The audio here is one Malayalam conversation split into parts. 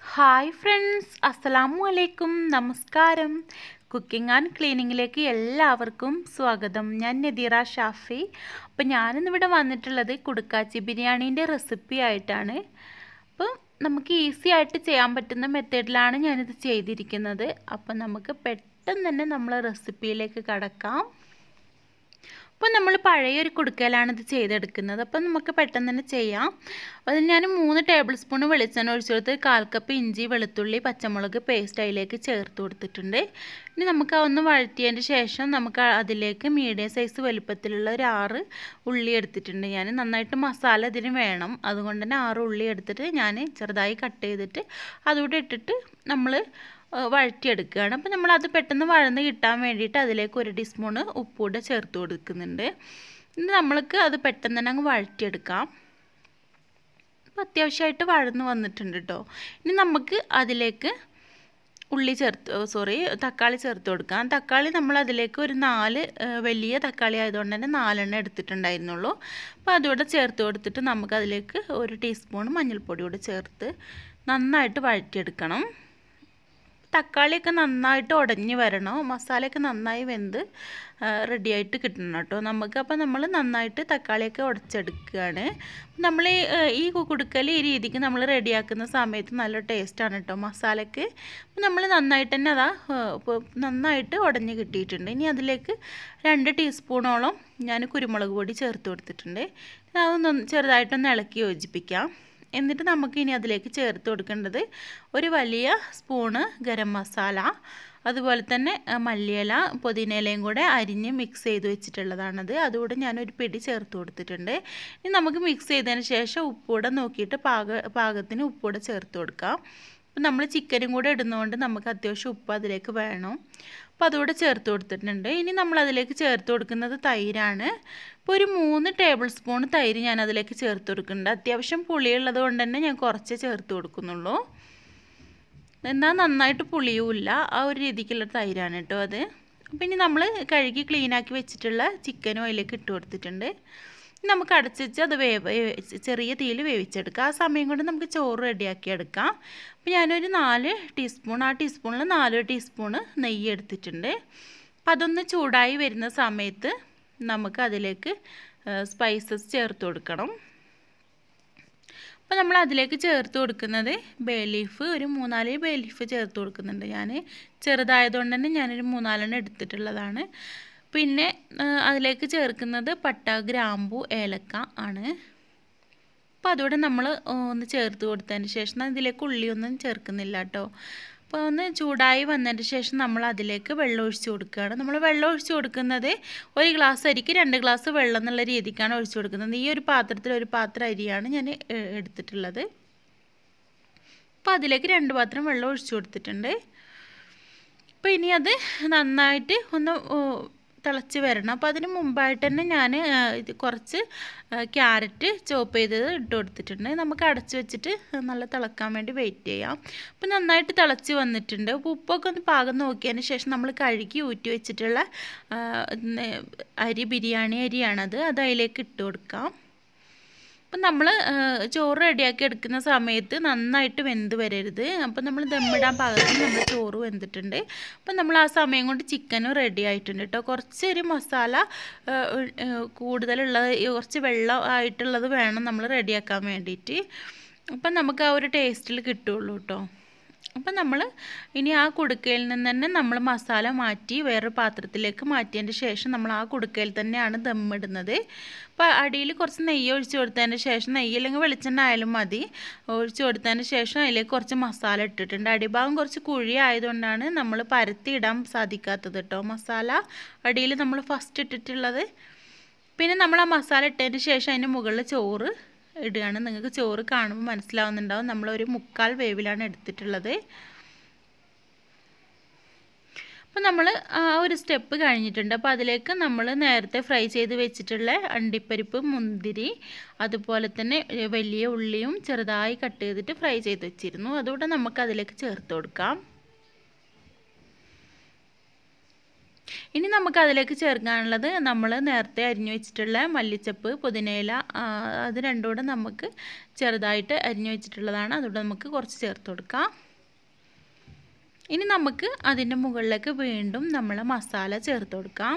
ഹായ് ഫ്രണ്ട്സ് അസ്സലാമു അലൈക്കും നമസ്കാരം കുക്കിംഗ് ആൻഡ് ക്ലീനിങ്ങിലേക്ക് എല്ലാവർക്കും സ്വാഗതം ഞാൻ നദീറ ഷാഫി അപ്പോൾ ഞാനിന്നിവിടെ വന്നിട്ടുള്ളത് കുടുക്കാച്ചി ബിരിയാണീൻ്റെ റെസിപ്പി ആയിട്ടാണ് അപ്പം നമുക്ക് ഈസി ആയിട്ട് ചെയ്യാൻ പറ്റുന്ന മെത്തേഡിലാണ് ഞാനിത് ചെയ്തിരിക്കുന്നത് അപ്പം നമുക്ക് പെട്ടെന്ന് തന്നെ നമ്മൾ റെസിപ്പിയിലേക്ക് കടക്കാം അപ്പോൾ നമ്മൾ പഴയൊരു കുടുക്കയിലാണ് ഇത് ചെയ്തെടുക്കുന്നത് അപ്പം നമുക്ക് പെട്ടെന്ന് തന്നെ ചെയ്യാം അതിൽ ഞാൻ മൂന്ന് ടേബിൾ സ്പൂൺ വെളിച്ചെണ്ണ ഒഴിച്ചു കൊടുത്ത് കാൽ കപ്പ് ഇഞ്ചി വെളുത്തുള്ളി പച്ചമുളക് പേസ്റ്റ് അതിലേക്ക് ചേർത്ത് കൊടുത്തിട്ടുണ്ട് ഇനി നമുക്ക് ഒന്ന് വഴറ്റിയതിന് ശേഷം നമുക്ക് അതിലേക്ക് മീഡിയം സൈസ് വലുപ്പത്തിലുള്ള ഒരു ആറ് ഉള്ളി എടുത്തിട്ടുണ്ട് ഞാൻ നന്നായിട്ട് മസാല ഇതിന് വേണം അതുകൊണ്ട് തന്നെ ആറ് ഉള്ളി എടുത്തിട്ട് ഞാൻ ചെറുതായി കട്ട് ചെയ്തിട്ട് അതുകൂടെ ഇട്ടിട്ട് നമ്മൾ വഴറ്റിയെടുക്കുകയാണ് അപ്പോൾ നമ്മളത് പെട്ടെന്ന് വഴന്ന് കിട്ടാൻ വേണ്ടിയിട്ട് അതിലേക്ക് ഒരു ടീസ്പൂണ് ഉപ്പൂടെ ചേർത്ത് കൊടുക്കുന്നുണ്ട് ഇനി നമ്മൾക്ക് അത് പെട്ടെന്ന് തന്നെ അങ്ങ് വഴറ്റിയെടുക്കാം അപ്പോൾ അത്യാവശ്യമായിട്ട് വഴന്ന് വന്നിട്ടുണ്ട് കേട്ടോ ഇനി നമുക്ക് അതിലേക്ക് ഉള്ളി ചേർത്ത് സോറി തക്കാളി ചേർത്ത് കൊടുക്കാം തക്കാളി നമ്മൾ അതിലേക്ക് ഒരു നാല് വലിയ തക്കാളി ആയതുകൊണ്ട് തന്നെ നാലെണ്ണം എടുത്തിട്ടുണ്ടായിരുന്നുള്ളൂ അപ്പോൾ അതുകൂടെ ചേർത്ത് കൊടുത്തിട്ട് നമുക്ക് അതിലേക്ക് ഒരു ടീസ്പൂൺ മഞ്ഞൾപ്പൊടി കൂടെ ചേർത്ത് നന്നായിട്ട് വഴറ്റിയെടുക്കണം തക്കാളിയൊക്കെ നന്നായിട്ട് ഉടഞ്ഞ് വരണം മസാലയൊക്കെ നന്നായി വെന്ത് റെഡിയായിട്ട് കിട്ടണം കേട്ടോ നമുക്ക് അപ്പോൾ നമ്മൾ നന്നായിട്ട് തക്കാളിയൊക്കെ ഉടച്ചെടുക്കുകയാണ് നമ്മൾ ഈ കുടുക്കൽ ഈ രീതിക്ക് നമ്മൾ റെഡിയാക്കുന്ന സമയത്ത് നല്ല ടേസ്റ്റാണ് കേട്ടോ മസാലയ്ക്ക് അപ്പോൾ നമ്മൾ നന്നായിട്ട് തന്നെ അതാ നന്നായിട്ട് ഉടഞ്ഞ് കിട്ടിയിട്ടുണ്ട് ഇനി അതിലേക്ക് രണ്ട് ടീസ്പൂണോളം ഞാൻ കുരുമുളക് പൊടി ചേർത്ത് കൊടുത്തിട്ടുണ്ട് അതൊന്ന് ചെറുതായിട്ടൊന്ന് ഇളക്കി യോജിപ്പിക്കാം എന്നിട്ട് നമുക്ക് ഇനി അതിലേക്ക് ചേർത്ത് കൊടുക്കേണ്ടത് ഒരു വലിയ സ്പൂണ് ഗരം മസാല അതുപോലെ തന്നെ മല്ലിയില പുതിനയിലയും കൂടെ അരിഞ്ഞ് മിക്സ് ചെയ്ത് വെച്ചിട്ടുള്ളതാണത് അതുകൂടെ ഞാനൊരു പിടി ചേർത്ത് കൊടുത്തിട്ടുണ്ട് ഇനി നമുക്ക് മിക്സ് ചെയ്തതിന് ശേഷം ഉപ്പൂടെ നോക്കിയിട്ട് പാക പാകത്തിന് ഉപ്പൂടെ ചേർത്ത് കൊടുക്കാം അപ്പം നമ്മൾ ചിക്കനും കൂടെ ഇടുന്നതുകൊണ്ട് നമുക്ക് അത്യാവശ്യം ഉപ്പ് അതിലേക്ക് വേണം അപ്പോൾ അതുകൂടെ ചേർത്ത് കൊടുത്തിട്ടുണ്ട് ഇനി നമ്മൾ അതിലേക്ക് ചേർത്ത് കൊടുക്കുന്നത് തൈരാണ് ഇപ്പോൾ ഒരു മൂന്ന് ടേബിൾ സ്പൂൺ തൈര് ഞാൻ അതിലേക്ക് ചേർത്ത് കൊടുക്കുന്നുണ്ട് അത്യാവശ്യം പുളിയുള്ളത് കൊണ്ട് തന്നെ ഞാൻ കുറച്ച് ചേർത്ത് കൊടുക്കുന്നുള്ളൂ എന്നാൽ നന്നായിട്ട് പുളിയുമില്ല ആ ഒരു രീതിക്കുള്ള തൈരാണ് കേട്ടോ അത് അപ്പം ഇനി നമ്മൾ കഴുകി ക്ലീനാക്കി വെച്ചിട്ടുള്ള ചിക്കനും അതിലേക്ക് ഇട്ട് കൊടുത്തിട്ടുണ്ട് നമുക്ക് അടച്ച് വെച്ച് അത് വേവ് ചെറിയ തീയിൽ വേവിച്ചെടുക്കാം ആ സമയം കൊണ്ട് നമുക്ക് ചോറ് റെഡിയാക്കി എടുക്കാം അപ്പോൾ ഞാനൊരു നാല് ടീസ്പൂൺ ആ ടീസ്പൂണിൽ നാല് ടീസ്പൂണ് നെയ്യ് എടുത്തിട്ടുണ്ട് അപ്പോൾ അതൊന്ന് ചൂടായി വരുന്ന സമയത്ത് നമുക്ക് അതിലേക്ക് സ്പൈസസ് ചേർത്ത് കൊടുക്കണം അപ്പോൾ നമ്മൾ അതിലേക്ക് ചേർത്ത് കൊടുക്കുന്നത് ബേ ലീഫ് ഒരു മൂന്നാല് ബേ ലീഫ് ചേർത്ത് കൊടുക്കുന്നുണ്ട് ഞാൻ ചെറുതായതുകൊണ്ട് തന്നെ ഞാനൊരു മൂന്നാലെണ്ണം എടുത്തിട്ടുള്ളതാണ് പിന്നെ അതിലേക്ക് ചേർക്കുന്നത് പട്ട ഗ്രാമ്പു ഏലക്ക ആണ് അപ്പോൾ അതുകൂടെ നമ്മൾ ഒന്ന് ചേർത്ത് കൊടുത്തതിന് ശേഷം ഇതിലേക്ക് ഉള്ളിയൊന്നും ചേർക്കുന്നില്ല കേട്ടോ അപ്പോൾ ഒന്ന് ചൂടായി വന്നതിന് ശേഷം നമ്മൾ അതിലേക്ക് വെള്ളം ഒഴിച്ച് കൊടുക്കുകയാണ് നമ്മൾ വെള്ളം ഒഴിച്ച് കൊടുക്കുന്നത് ഒരു ഗ്ലാസ് അരിക്ക് രണ്ട് ഗ്ലാസ് വെള്ളം എന്നുള്ള രീതിക്കാണ് ഒഴിച്ച് കൊടുക്കുന്നത് ഈ ഒരു പാത്രത്തിൽ ഒരു പാത്രം അരിയാണ് ഞാൻ എടുത്തിട്ടുള്ളത് അപ്പോൾ അതിലേക്ക് രണ്ട് പാത്രം വെള്ളം ഒഴിച്ച് കൊടുത്തിട്ടുണ്ട് അപ്പോൾ ഇനി അത് നന്നായിട്ട് ഒന്ന് തിളച്ച് വരണം അപ്പോൾ അതിന് മുമ്പായിട്ട് തന്നെ ഞാൻ ഇത് കുറച്ച് ക്യാരറ്റ് ചോപ്പ് ചെയ്തത് ഇട്ട് കൊടുത്തിട്ടുണ്ട് നമുക്ക് അടച്ച് വെച്ചിട്ട് നല്ല തിളക്കാൻ വേണ്ടി വെയിറ്റ് ചെയ്യാം അപ്പോൾ നന്നായിട്ട് തിളച്ച് വന്നിട്ടുണ്ട് അപ്പോൾ ഉപ്പൊക്കെ ഒന്ന് പാകം നോക്കിയതിന് ശേഷം നമ്മൾ കഴുകി ഊറ്റി വെച്ചിട്ടുള്ള അരി ബിരിയാണി അരിയാണത് അത് അതിലേക്ക് ഇട്ട് കൊടുക്കാം അപ്പം നമ്മൾ ചോറ് റെഡിയാക്കി എടുക്കുന്ന സമയത്ത് നന്നായിട്ട് വെന്ത് വരരുത് അപ്പം നമ്മൾ ദമ്മിടാൻ പാകത്തിന് നമ്മൾ ചോറ് വെന്തിട്ടുണ്ട് അപ്പം നമ്മൾ ആ സമയം കൊണ്ട് ചിക്കനും റെഡി ആയിട്ടുണ്ട് കേട്ടോ കുറച്ചൊരു മസാല കൂടുതലുള്ളത് കുറച്ച് വെള്ളം ആയിട്ടുള്ളത് വേണം നമ്മൾ റെഡിയാക്കാൻ വേണ്ടിയിട്ട് അപ്പം നമുക്ക് ആ ഒരു ടേസ്റ്റിൽ കിട്ടുള്ളൂ കേട്ടോ അപ്പം നമ്മൾ ഇനി ആ കുടുക്കയിൽ നിന്ന് തന്നെ നമ്മൾ മസാല മാറ്റി വേറൊരു പാത്രത്തിലേക്ക് മാറ്റിയതിൻ്റെ ശേഷം നമ്മൾ ആ കുടുക്കയിൽ തന്നെയാണ് ദമ്മിടുന്നത് അപ്പോൾ അടിയിൽ കുറച്ച് നെയ്യ് ഒഴിച്ച് കൊടുത്തതിന് ശേഷം നെയ്യില്ലെങ്കിൽ വെളിച്ചെണ്ണ ആയാലും മതി ഒഴിച്ച് കൊടുത്തതിന് ശേഷം അതിലേക്ക് കുറച്ച് മസാല ഇട്ടിട്ടുണ്ട് അടിഭാഗം കുറച്ച് കുഴി ആയതുകൊണ്ടാണ് നമ്മൾ പരത്തി ഇടാൻ സാധിക്കാത്തത് കേട്ടോ മസാല അടിയിൽ നമ്മൾ ഫസ്റ്റ് ഇട്ടിട്ടുള്ളത് പിന്നെ നമ്മൾ ആ മസാല ഇട്ടതിന് ശേഷം അതിന് മുകളിൽ ചോറ് ഇടുകയാണ് നിങ്ങൾക്ക് ചോറ് കാണുമ്പോൾ മനസ്സിലാവുന്നുണ്ടാവും നമ്മളൊരു മുക്കാൽ വേവിലാണ് എടുത്തിട്ടുള്ളത് അപ്പോൾ നമ്മൾ ആ ഒരു സ്റ്റെപ്പ് കഴിഞ്ഞിട്ടുണ്ട് അപ്പോൾ അതിലേക്ക് നമ്മൾ നേരത്തെ ഫ്രൈ ചെയ്ത് വെച്ചിട്ടുള്ള അണ്ടിപ്പരിപ്പ് മുന്തിരി അതുപോലെ തന്നെ വലിയ ഉള്ളിയും ചെറുതായി കട്ട് ചെയ്തിട്ട് ഫ്രൈ ചെയ്ത് വെച്ചിരുന്നു അതുകൂടെ നമുക്ക് അതിലേക്ക് ചേർത്ത് കൊടുക്കാം ഇനി നമുക്ക് അതിലേക്ക് ചേർക്കാനുള്ളത് നമ്മൾ നേരത്തെ അരിഞ്ഞു വെച്ചിട്ടുള്ള മല്ലിച്ചപ്പ് പുതിനയില ആ, അത് രണ്ടും കൂടെ നമുക്ക് ചെറുതായിട്ട് അരിഞ്ഞു വെച്ചിട്ടുള്ളതാണ് അതുകൊണ്ട് നമുക്ക് കുറച്ച് ചേർത്ത് കൊടുക്കാം ഇനി നമുക്ക് അതിൻ്റെ മുകളിലേക്ക് വീണ്ടും നമ്മൾ മസാല ചേർത്ത് കൊടുക്കാം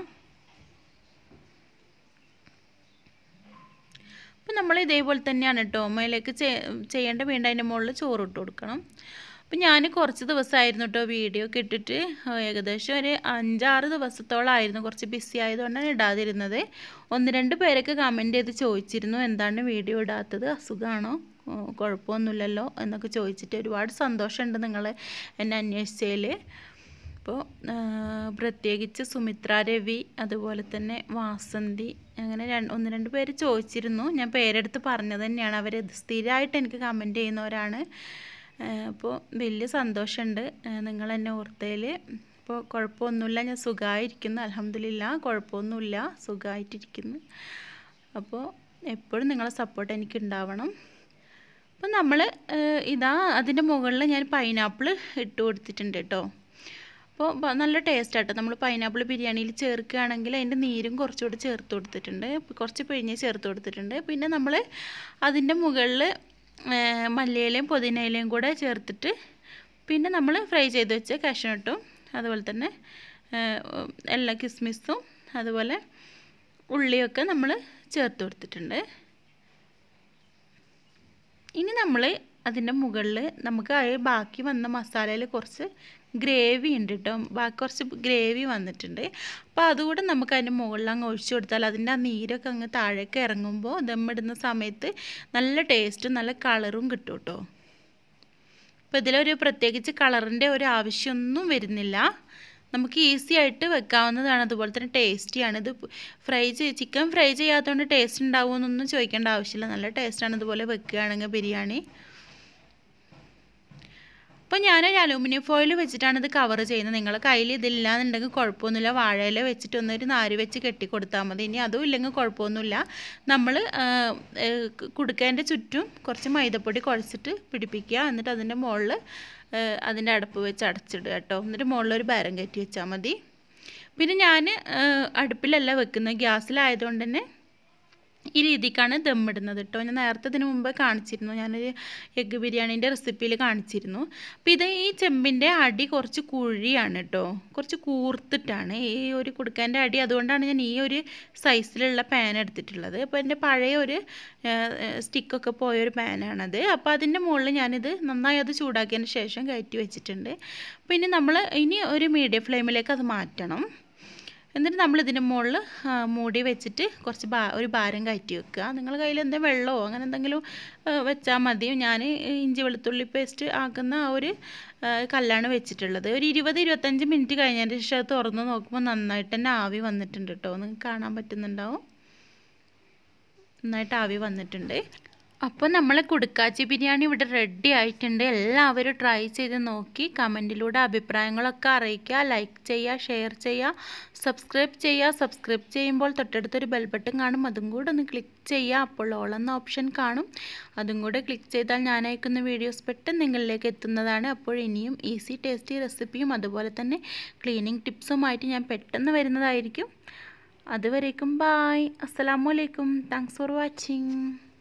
അപ്പം നമ്മൾ ഇതേപോലെ തന്നെയാണ് കേട്ടോ മേലേക്ക് ചെയ്യേണ്ട വീണ്ടും അതിൻ്റെ മുകളിൽ ചോറ് ഇട്ട് കൊടുക്കണം അപ്പം ഞാൻ കുറച്ച് ദിവസമായിരുന്നു കേട്ടോ വീഡിയോ ഒക്കെ ഇട്ടിട്ട് ഏകദേശം ഒരു അഞ്ചാറ് ദിവസത്തോളമായിരുന്നു കുറച്ച് ബിസി ആയതുകൊണ്ടാണ് ഇടാതിരുന്നത് ഒന്ന് രണ്ട് പേരൊക്കെ കമൻറ്റ് ചെയ്ത് ചോദിച്ചിരുന്നു എന്താണ് വീഡിയോ ഇടാത്തത് അസുഖമാണോ ഓ, കുഴപ്പമൊന്നുമില്ലല്ലോ എന്നൊക്കെ ചോദിച്ചിട്ട് ഒരുപാട് സന്തോഷമുണ്ട് നിങ്ങൾ എന്നെ അന്വേഷിച്ചതിൽ അപ്പോൾ പ്രത്യേകിച്ച് സുമിത്ര രവി അതുപോലെ തന്നെ വാസന്തി അങ്ങനെ രണ്ട് ഒന്ന് രണ്ട് പേര് ചോദിച്ചിരുന്നു ഞാൻ പേരെടുത്ത് പറഞ്ഞത് തന്നെയാണ് അവർ സ്ഥിരമായിട്ട് എനിക്ക് കമൻറ്റ് ചെയ്യുന്നവരാണ് അപ്പോൾ വലിയ സന്തോഷമുണ്ട് നിങ്ങൾ എന്നെ ഓർത്തതിൽ അപ്പോൾ കുഴപ്പമൊന്നുമില്ല ഞാൻ സുഖമായിരിക്കുന്നു അലഹമില്ല കുഴപ്പമൊന്നുമില്ല സുഖമായിട്ടിരിക്കുന്നു അപ്പോൾ എപ്പോഴും നിങ്ങളെ സപ്പോർട്ട് എനിക്ക് ഉണ്ടാവണം അപ്പോൾ നമ്മൾ ഇതാ അതിൻ്റെ മുകളിൽ ഞാൻ പൈനാപ്പിൾ ഇട്ട് കൊടുത്തിട്ടുണ്ട് കേട്ടോ അപ്പോൾ ബ- നല്ല ടേസ്റ്റ് ആട്ടോ നമ്മൾ പൈനാപ്പിൾ ബിരിയാണിയിൽ ചേർക്കുകയാണെങ്കിൽ അതിൻ്റെ നീരും കുറച്ചുകൂടി ചേർത്ത് കൊടുത്തിട്ടുണ്ട് ഇപ്പം കുറച്ച് പിഴിഞ്ഞ് ചേർത്ത് കൊടുത്തിട്ടുണ്ട് പിന്നെ നമ്മൾ അതിൻ്റെ മുകളിൽ മല്ലിയിലയും പുതിനയിലയും കൂടെ ചേർത്തിട്ട് പിന്നെ നമ്മൾ ഫ്രൈ ചെയ്ത് വെച്ച കാഷ്നട്ടും അതുപോലെ തന്നെ ആ, എല്ലാ കിസ്മിസും അതുപോലെ ഉള്ളിയൊക്കെ നമ്മൾ ചേർത്ത് കൊടുത്തിട്ടുണ്ട് ഇനി നമ്മൾ അതിൻ്റെ മുകളിൽ നമുക്ക് ആ ബാക്കി വന്ന മസാലയിൽ കുറച്ച് ഗ്രേവി ഉണ്ട് കേട്ടോ ബാക്കി കുറച്ച് ഗ്രേവി വന്നിട്ടുണ്ട് അപ്പോൾ അതുകൂടെ നമുക്ക് അതിൻ്റെ മുകളിൽ അങ്ങ് ഒഴിച്ചു കൊടുത്താൽ അതിൻ്റെ ആ നീരൊക്കെ അങ്ങ് താഴേക്ക് ഇറങ്ങുമ്പോൾ ദമ്മിടുന്ന സമയത്ത് നല്ല ടേസ്റ്റും നല്ല കളറും കിട്ടും കേട്ടോ അപ്പോൾ ഇതിലൊരു പ്രത്യേകിച്ച് കളറിൻ്റെ ഒരു ആവശ്യമൊന്നും വരുന്നില്ല നമുക്ക് ഈസി ആയിട്ട് വെക്കാവുന്നതാണ് അതുപോലെ തന്നെ ടേസ്റ്റിയാണ് ഇത് ഫ്രൈ ചെയ്ത് ചിക്കൻ ഫ്രൈ ചെയ്യാത്തതുകൊണ്ട് ടേസ്റ്റ് ഉണ്ടാവുമെന്നൊന്നും ചോദിക്കേണ്ട ആവശ്യമില്ല നല്ല ടേസ്റ്റാണ് ഇതുപോലെ വെക്കുകയാണെങ്കിൽ ബിരിയാണി അപ്പോൾ ഞാനൊരു അലൂമിനിയം ഫോയിൽ വെച്ചിട്ടാണ് ഇത് കവർ ചെയ്യുന്നത് നിങ്ങളെ കയ്യിൽ ഇതില്ലാന്നുണ്ടെങ്കിൽ കുഴപ്പമൊന്നുമില്ല വാഴയില വെച്ചിട്ട് ഒന്നൊരു നാര് വെച്ച് കെട്ടി കൊടുത്താൽ മതി ഇനി അതും ഇല്ലെങ്കിൽ കുഴപ്പമൊന്നുമില്ല നമ്മൾ കുടുക്കേൻ്റെ ചുറ്റും കുറച്ച് മൈദപ്പൊടി കുഴച്ചിട്ട് പിടിപ്പിക്കുക എന്നിട്ട് അതിൻ്റെ മുകളിൽ അതിൻ്റെ അടപ്പ് വെച്ച് അടച്ചിടുക കേട്ടോ എന്നിട്ട് മുകളിൽ ഒരു ഭാരം കയറ്റി വെച്ചാൽ മതി പിന്നെ ഞാൻ അടുപ്പിലല്ല വെക്കുന്നത് ഗ്യാസിലായതുകൊണ്ട് തന്നെ ഈ രീതിക്കാണ് ദമ്മിടുന്നത് കേട്ടോ ഞാൻ നേരത്തെ ഇതിന് മുമ്പ് കാണിച്ചിരുന്നു ഞാനൊരു എഗ്ഗ് ബിരിയാണീൻ്റെ റെസിപ്പിയിൽ കാണിച്ചിരുന്നു അപ്പോൾ ഇത് ഈ ചെമ്പിൻ്റെ അടി കുറച്ച് കുഴിയാണ് കേട്ടോ കുറച്ച് കൂർത്തിട്ടാണ് ഈ ഒരു കുടുക്കാൻ്റെ അടി അതുകൊണ്ടാണ് ഞാൻ ഈ ഒരു സൈസിലുള്ള പാൻ എടുത്തിട്ടുള്ളത് അപ്പോൾ എൻ്റെ പഴയ ഒരു സ്റ്റിക്കൊക്കെ പോയ ഒരു പാനാണത് അപ്പോൾ അതിൻ്റെ മുകളിൽ ഞാനിത് നന്നായി അത് ചൂടാക്കിയതിന് ശേഷം കയറ്റി വെച്ചിട്ടുണ്ട് അപ്പോൾ ഇനി നമ്മൾ ഇനി ഒരു മീഡിയം ഫ്ലെയിമിലേക്ക് അത് മാറ്റണം എന്നിട്ട് നമ്മൾ ഇതിൻ്റെ മുകളിൽ മൂടി വെച്ചിട്ട് കുറച്ച് ഭാ ഒരു ഭാരം കയറ്റി വെക്കുക നിങ്ങളുടെ കയ്യിൽ എന്തെങ്കിലും വെള്ളമോ അങ്ങനെ എന്തെങ്കിലും വെച്ചാൽ മതി ഞാൻ ഇഞ്ചി വെളുത്തുള്ളി പേസ്റ്റ് ആക്കുന്ന ആ ഒരു ആ, കല്ലാണ് വെച്ചിട്ടുള്ളത് ഒരു ഇരുപത് ഇരുപത്തഞ്ച് മിനിറ്റ് കഴിഞ്ഞതിന് ശേഷം അത് തുറന്ന് നോക്കുമ്പോൾ നന്നായിട്ട് തന്നെ ആവി വന്നിട്ടുണ്ട് കേട്ടോ നിങ്ങൾക്ക് കാണാൻ പറ്റുന്നുണ്ടാവും നന്നായിട്ട് ആവി വന്നിട്ടുണ്ട് അപ്പോൾ നമ്മൾ കുടുക്കാച്ചി ബിരിയാണി ഇവിടെ റെഡി ആയിട്ടുണ്ട് എല്ലാവരും ട്രൈ ചെയ്ത് നോക്കി കമൻറ്റിലൂടെ അഭിപ്രായങ്ങളൊക്കെ അറിയിക്കുക ലൈക്ക് ചെയ്യുക ഷെയർ ചെയ്യുക സബ്സ്ക്രൈബ് ചെയ്യുക സബ്സ്ക്രൈബ് ചെയ്യുമ്പോൾ തൊട്ടടുത്തൊരു ബെൽ ബട്ടൺ കാണും അതും കൂടെ ഒന്ന് ക്ലിക്ക് ചെയ്യുക അപ്പോൾ ഓൾ എന്ന ഓപ്ഷൻ കാണും അതും കൂടെ ക്ലിക്ക് ചെയ്താൽ ഞാൻ അയക്കുന്ന വീഡിയോസ് പെട്ടെന്ന് നിങ്ങളിലേക്ക് എത്തുന്നതാണ് അപ്പോൾ ഇനിയും ഈസി ടേസ്റ്റി റെസിപ്പിയും അതുപോലെ തന്നെ ക്ലീനിങ് ടിപ്സുമായിട്ട് ഞാൻ പെട്ടെന്ന് വരുന്നതായിരിക്കും അതുവരേക്കും ബായ് അസ്സലാമു അലൈക്കും താങ്ക്സ് ഫോർ വാച്ചിങ്